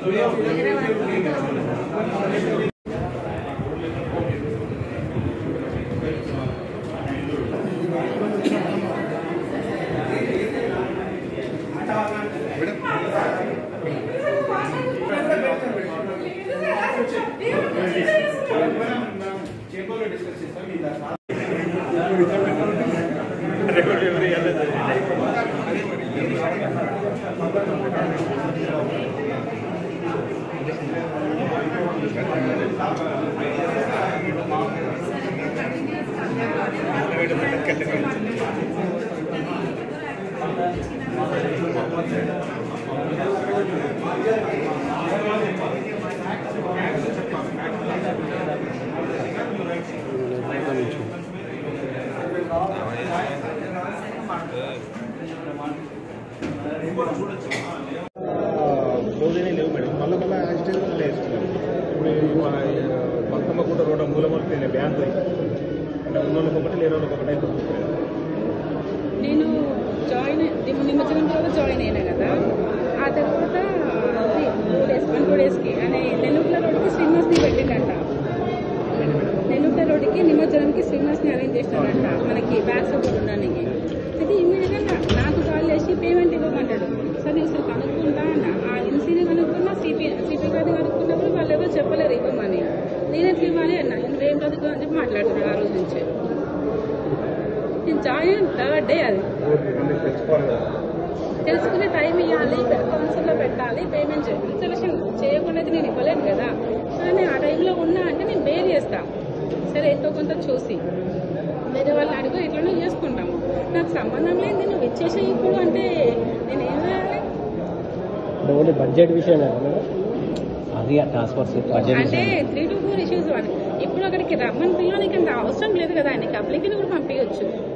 రోజునే లేవు మేడం మళ్ళీ మళ్ళీ యాక్సిడెంట్ లేస్తున్నారు ఇప్పుడు ఈ బతుకమ్మ కూడా రోడ్డు మూలమొలిపోయిన బ్యాన్ పోయి అంటే ఉన్న వాళ్ళకి ఒకటి లేని వాళ్ళకి ఒకటి అయితే చూసుకోలేదు. నేను జాయిన్ నిమ్మ- నిమజ్జనం తర్వాత జాయిన్ అయినా కదా ఆ తర్వాత అది టూ డేస్ వన్ టూ డేస్కి అని నెల్లూరుల రోడ్డుకి స్విమ్మర్స్ని పెట్టిండంట నెల్లూరుల రోడ్డుకి నిమజ్జనంకి స్విమ్మర్స్ని అరేంజ్ చేసినాడంట మనకి బ్యాక్ సపోర్ట్ ఉండడానికి ఇది ఇమీడియట్గా నాకు కాల్ చేసి పేమెంట్ ఇవ్వమంటాడు సార్ నేను అసలు కనుక్కుంటా అన్న ఆ ఎన్సీని కనుక్కున్నా సిపి సిపి గారిని కనుక్కున్నప్పుడు వాళ్ళు ఎవరు చెప్పలేరు ఇవ్వమని నేను ఎట్లా ఇవ్వాలి అన్న నేను ఏం చదువుకో అని చెప్పి మాట్లాడుతున్నాను ఆ రోజు నుంచి నేను జాయిన్ థర్డ్ డే అది ఊరికి మళ్ళీ తెచ్చుకోవాలి కదా తెలుసుకునే టైం ఇవ్వాలి కౌన్సిల్లో పెట్టాలి పేమెంట్ చేయాలి రిజర్వేషన్ చేయకుండా అయితే నేను ఇవ్వలేను కదా కానీ ఆ టైంలో ఉన్నా అంటే నేను బేర్ చేస్తా సరే ఎంతో కొంత చూసి వేరే వాళ్ళు అడుగు ఇట్లనే చేసుకుంటాము నాకు సంబంధం లేదు నువ్వు ఇచ్చేసే ఇప్పుడు అంటే నేను ఏం చేయాలి ఓన్లీ బడ్జెట్ విషయమే అది టాస్క్ ఫోర్స్ బడ్జెట్ అంటే త్రీ టు ఫోర్ ఇష్యూస్ ఇప్పుడు అక్కడికి రమ్మని పిల్లలకి అంత అవసరం లేదు కదా ఆయనకి అప్లికేషన్ కూడా పంపించవచ్చు